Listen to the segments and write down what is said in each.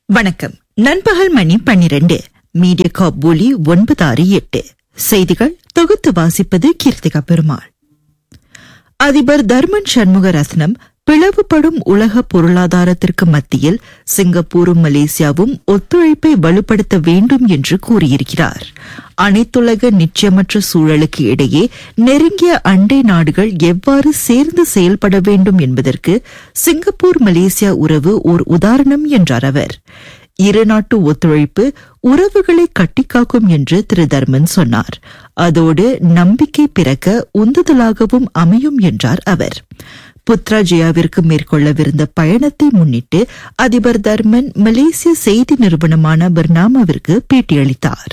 வணக்கம் நண்பகல் மணி பன்னிரண்டு மீடியா காப் ஒலி ஒன்பது ஆறு எட்டு செய்திகள் தொகுத்து வாசிப்பது கீர்த்திகா பெருமாள் அதிபர் தர்மன் சண்முகரத்னம் பிளவுபடும் உலக பொருளாதாரத்திற்கு மத்தியில் சிங்கப்பூரும் மலேசியாவும் ஒத்துழைப்பை வலுப்படுத்த வேண்டும் என்று கூறியிருக்கிறார் அனைத்துலக நிச்சயமற்ற சூழலுக்கு இடையே நெருங்கிய அண்டை நாடுகள் எவ்வாறு சேர்ந்து செயல்பட வேண்டும் என்பதற்கு சிங்கப்பூர் மலேசியா உறவு ஓர் உதாரணம் என்றார் அவர் இருநாட்டு ஒத்துழைப்பு உறவுகளை கட்டிக்காக்கும் என்று திரு தர்மன் சொன்னார் அதோடு நம்பிக்கை பிறக்க உந்துதலாகவும் அமையும் என்றார் அவர் புத்ராஜியாவிற்கு மேற்கொள்ளவிருந்த பயணத்தை முன்னிட்டு அதிபர் தர்மன் மலேசிய செய்தி நிறுவனமான பர்னாமாவிற்கு பேட்டியளித்தார்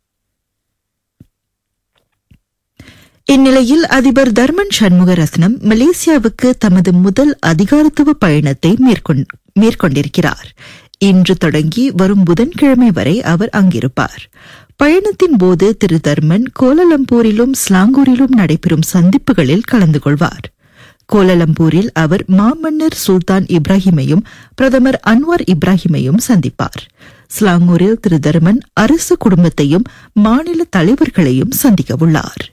இந்நிலையில் அதிபர் தர்மன் சண்முகரத்னம் மலேசியாவுக்கு தமது முதல் அதிகாரத்துவ பயணத்தை மேற்கொண்டிருக்கிறார் இன்று தொடங்கி வரும் புதன்கிழமை வரை அவர் அங்கிருப்பார் பயணத்தின் போது திரு தர்மன் கோலலம்பூரிலும் ஸ்லாங்கூரிலும் நடைபெறும் சந்திப்புகளில் கலந்து கொள்வார் கோலலம்பூரில் அவர் மாமன்னர் சுல்தான் இப்ராஹிமையும் பிரதமர் அன்வார் இப்ராஹிமையும் சந்திப்பார் ஸ்லாங்கூரில் திரு தர்மன் அரசு குடும்பத்தையும் மாநில தலைவர்களையும் சந்திக்கவுள்ளார்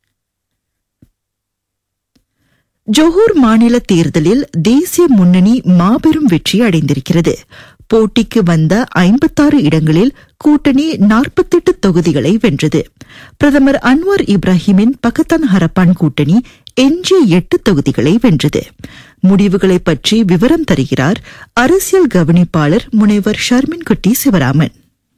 ஜொஹூர் மாநில தேர்தலில் தேசிய முன்னணி மாபெரும் வெற்றி அடைந்திருக்கிறது போட்டிக்கு வந்த ஐம்பத்தாறு இடங்களில் கூட்டணி நாற்பத்தெட்டு தொகுதிகளை வென்றது பிரதமர் அன்வார் இப்ராஹிமின் பகத்தான் ஹரப்பான் கூட்டணி எஞ்சிய எட்டு தொகுதிகளை வென்றது முடிவுகளை பற்றி விவரம் தருகிறார் அரசியல் கவனிப்பாளர் முனைவர் ஷர்மின் குட்டி சிவராமன்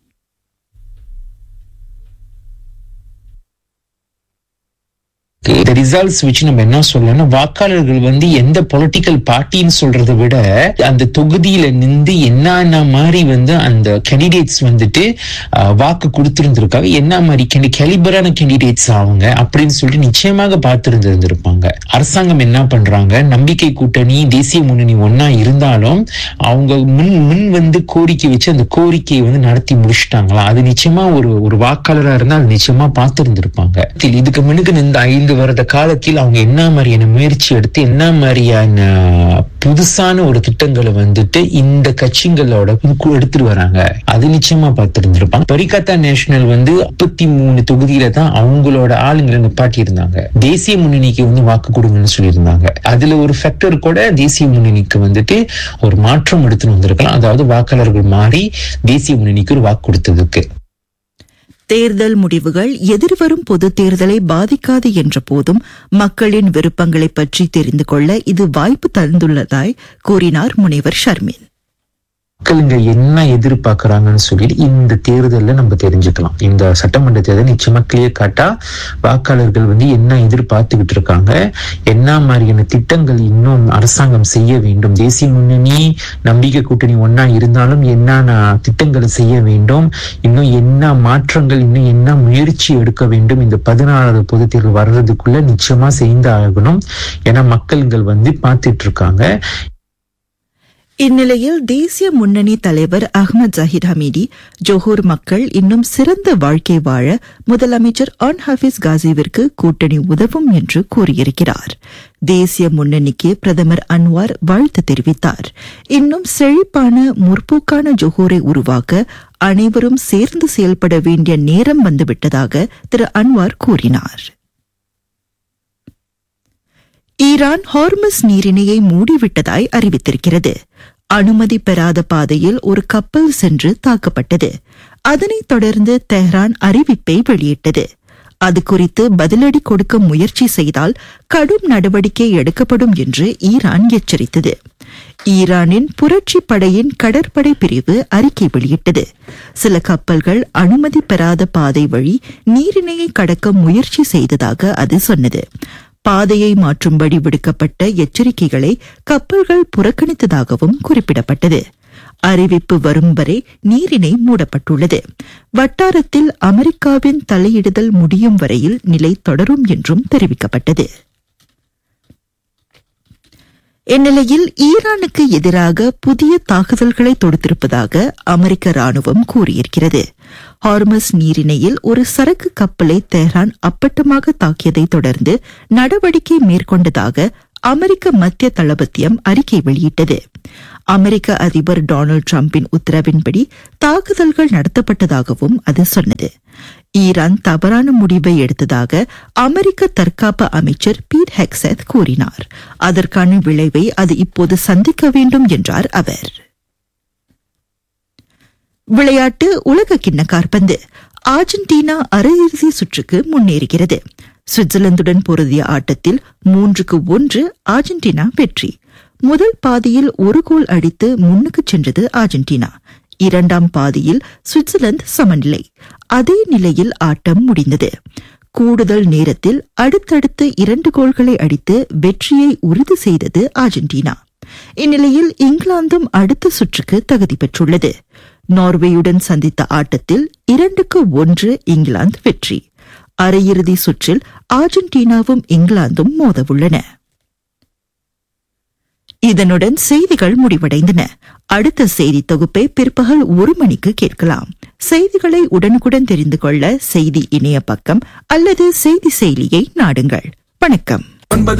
இந்த ரிசல்ட்ஸ் வச்சு நம்ம என்ன சொல்லணும்னா வாக்காளர்கள் வந்து எந்த பொலிட்டிக்கல் பார்ட்டின்னு சொல்றதை விட அந்த தொகுதியில நின்று என்னென்ன மாதிரி வந்து அந்த கேண்டிடேட்ஸ் வந்துட்டு வாக்கு கொடுத்திருந்திருக்காங்க என்ன மாதிரி கெலிபரான கேண்டிடேட்ஸ் அவங்க அப்படின்னு சொல்லிட்டு நிச்சயமாக பார்த்திருந்திருந்திருப்பாங்க அரசாங்கம் என்ன பண்றாங்க நம்பிக்கை கூட்டணி தேசிய முன்னணி ஒன்னா இருந்தாலும் அவங்க முன் முன் வந்து கோரிக்கை வச்சு அந்த கோரிக்கையை வந்து நடத்தி முடிச்சுட்டாங்களா அது நிச்சயமா ஒரு ஒரு வாக்காளரா இருந்தா அது நிச்சயமா பார்த்திருந்திருப்பாங்க இதுக்கு முன்னுக்கு இந்த ஐந்து வருட காலத்தில் அவங்க என்ன மாதிரியான முயற்சி எடுத்து என்ன மாதிரியான புதுசான ஒரு திட்டங்களை வந்துட்டு இந்த கட்சிகளோட எடுத்துட்டு வராங்க அது நிச்சயமா பார்த்திருந்திருப்பாங்க பரிகாத்தா நேஷனல் வந்து முப்பத்தி மூணு தொகுதியில தான் அவங்களோட ஆளுங்களை நிப்பாட்டி இருந்தாங்க தேசிய முன்னணிக்கு வந்து வாக்கு கொடுங்கன்னு சொல்லியிருந்தாங்க அதுல ஒரு ஃபேக்டர் கூட தேசிய முன்னணிக்கு வந்துட்டு ஒரு மாற்றம் எடுத்துட்டு வந்திருக்கலாம் அதாவது வாக்காளர்கள் மாறி தேசிய முன்னணிக்கு ஒரு வாக்கு கொடுத்ததுக்கு தேர்தல் முடிவுகள் எதிர்வரும் பொது தேர்தலை பாதிக்காது என்ற போதும் மக்களின் விருப்பங்களை பற்றி தெரிந்து கொள்ள இது வாய்ப்பு தந்துள்ளதாய் கூறினார் முனைவர் ஷர்மின் மக்கள் இங்க என்ன எதிர்பார்க்கறாங்கன்னு சொல்லி இந்த தேர்தலில் நம்ம தெரிஞ்சுக்கலாம் இந்த சட்டமன்ற தேர்தல் நிச்சயமா கிளியர் காட்டா வாக்காளர்கள் வந்து என்ன எதிர்பார்த்துக்கிட்டு இருக்காங்க என்ன மாதிரியான திட்டங்கள் இன்னும் அரசாங்கம் செய்ய வேண்டும் தேசிய முன்னணி நம்பிக்கை கூட்டணி ஒன்னா இருந்தாலும் என்னென்ன திட்டங்களை செய்ய வேண்டும் இன்னும் என்ன மாற்றங்கள் இன்னும் என்ன முயற்சி எடுக்க வேண்டும் இந்த பதினாறாவது பொது தேர்தல் வர்றதுக்குள்ள நிச்சயமா செய்து ஆகணும் ஏன்னா மக்கள்கள் வந்து பார்த்துட்டு இருக்காங்க இந்நிலையில் தேசிய முன்னணி தலைவர் அஹ்மத் ஜஹீர் ஹமீடி ஜோஹூர் மக்கள் இன்னும் சிறந்த வாழ்க்கை வாழ முதலமைச்சர் ஆன் ஹபீஸ் காசிவிற்கு கூட்டணி உதவும் என்று கூறியிருக்கிறார் தேசிய முன்னணிக்கு பிரதமர் அன்வார் வாழ்த்து தெரிவித்தார் இன்னும் செழிப்பான முற்போக்கான ஜொஹூரை உருவாக்க அனைவரும் சேர்ந்து செயல்பட வேண்டிய நேரம் வந்துவிட்டதாக திரு அன்வார் கூறினார் ஈரான் ஹார்மஸ் நீரிணையை மூடிவிட்டதாய் அறிவித்திருக்கிறது அனுமதி பெறாத பாதையில் ஒரு கப்பல் சென்று தாக்கப்பட்டது அதனைத் தொடர்ந்து தெஹ்ரான் அறிவிப்பை வெளியிட்டது அது குறித்து பதிலடி கொடுக்க முயற்சி செய்தால் கடும் நடவடிக்கை எடுக்கப்படும் என்று ஈரான் எச்சரித்தது ஈரானின் புரட்சி படையின் கடற்படை பிரிவு அறிக்கை வெளியிட்டது சில கப்பல்கள் அனுமதி பெறாத பாதை வழி நீரிணையை கடக்க முயற்சி செய்ததாக அது சொன்னது பாதையை மாற்றும்படி விடுக்கப்பட்ட எச்சரிக்கைகளை கப்பல்கள் புறக்கணித்ததாகவும் குறிப்பிடப்பட்டது அறிவிப்பு வரும் வரை நீரிணை மூடப்பட்டுள்ளது வட்டாரத்தில் அமெரிக்காவின் தலையிடுதல் முடியும் வரையில் நிலை தொடரும் என்றும் தெரிவிக்கப்பட்டது இந்நிலையில் ஈரானுக்கு எதிராக புதிய தாக்குதல்களை தொடுத்திருப்பதாக அமெரிக்க ராணுவம் கூறியிருக்கிறது ஹார்மஸ் நீரிணையில் ஒரு சரக்கு கப்பலை தெஹ்ரான் அப்பட்டமாக தாக்கியதை தொடர்ந்து நடவடிக்கை மேற்கொண்டதாக அமெரிக்க மத்திய தளபத்தியம் அறிக்கை வெளியிட்டது அமெரிக்க அதிபர் டொனால்டு டிரம்பின் உத்தரவின்படி தாக்குதல்கள் நடத்தப்பட்டதாகவும் அது சொன்னது ஈரான் தவறான முடிவை எடுத்ததாக அமெரிக்க தற்காப்பு அமைச்சர் பீட் ஹெக்செத் கூறினார் அதற்கான விளைவை அது இப்போது சந்திக்க வேண்டும் என்றார் அவர் விளையாட்டு உலக கிண்ண காற்பந்து அர்ஜென்டினா அரையிறுதி சுற்றுக்கு முன்னேறுகிறது சுவிட்சர்லாந்துடன் பொருதிய ஆட்டத்தில் மூன்றுக்கு ஒன்று அர்ஜென்டினா வெற்றி முதல் பாதியில் ஒரு கோல் அடித்து முன்னுக்கு சென்றது அர்ஜென்டினா இரண்டாம் பாதியில் சுவிட்சர்லாந்து சமநிலை அதே நிலையில் ஆட்டம் முடிந்தது கூடுதல் நேரத்தில் அடுத்தடுத்து இரண்டு கோல்களை அடித்து வெற்றியை உறுதி செய்தது அர்ஜென்டினா இந்நிலையில் இங்கிலாந்தும் அடுத்த சுற்றுக்கு தகுதி பெற்றுள்ளது நார்வேயுடன் சந்தித்த ஆட்டத்தில் இரண்டுக்கு ஒன்று இங்கிலாந்து வெற்றி அரையிறுதி சுற்றில் அர்ஜென்டினாவும் இங்கிலாந்தும் மோதவுள்ளன இதனுடன் செய்திகள் முடிவடைந்தன அடுத்த செய்தி தொகுப்பை பிற்பகல் ஒரு மணிக்கு கேட்கலாம் செய்திகளை உடனுக்குடன் தெரிந்து கொள்ள செய்தி இணைய பக்கம் அல்லது செய்தி செயலியை நாடுங்கள் வணக்கம்